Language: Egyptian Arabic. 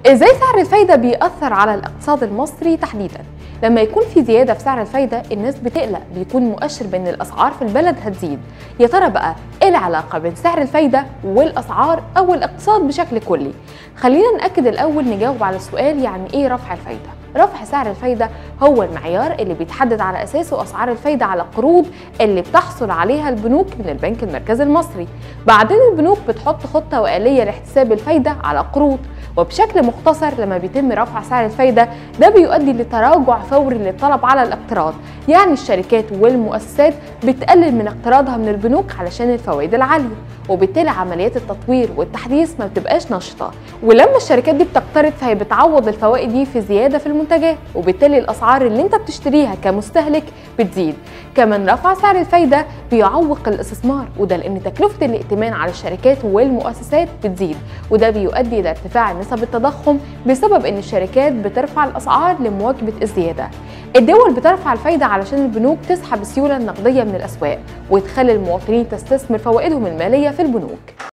ازاي سعر الفايدة بيأثر على الاقتصاد المصري تحديدا؟ لما يكون في زيادة في سعر الفايدة الناس بتقلق بيكون مؤشر بان الاسعار في البلد هتزيد يا ترى بقى ايه العلاقة بين سعر الفايدة والاسعار او الاقتصاد بشكل كلي؟ خلينا نأكد الاول نجاوب على السؤال يعني ايه رفع الفايدة؟ رفع سعر الفايدة هو المعيار اللي بيتحدد على أساسه أسعار الفايدة على القروض اللي بتحصل عليها البنوك من البنك المركزي المصري بعدين البنوك بتحط خطة وآلية لاحتساب الفايدة على القروض وبشكل مختصر لما بيتم رفع سعر الفايدة ده بيؤدي لتراجع فوري للطلب على الاقتراض يعني الشركات والمؤسسات بتقلل من اقتراضها من البنوك علشان الفوائد العالية وبالتالي عمليات التطوير والتحديث ما بتبقاش نشطة ولما الشركات دي بتقترض فهي بتعوض الفوائد دي في زيادة في المنتجات وبالتالي الأسعار اللي انت بتشتريها كمستهلك بتزيد كمان رفع سعر الفايدة بيعوق الاستثمار وده لأن تكلفة الائتمان على الشركات والمؤسسات بتزيد وده بيؤدي إلى ارتفاع نسب التضخم بسبب ان الشركات بترفع الاسعار لمواكبه الزياده. الدول بترفع الفايده علشان البنوك تسحب السيوله النقديه من الاسواق وتخلي المواطنين تستثمر فوائدهم الماليه في البنوك.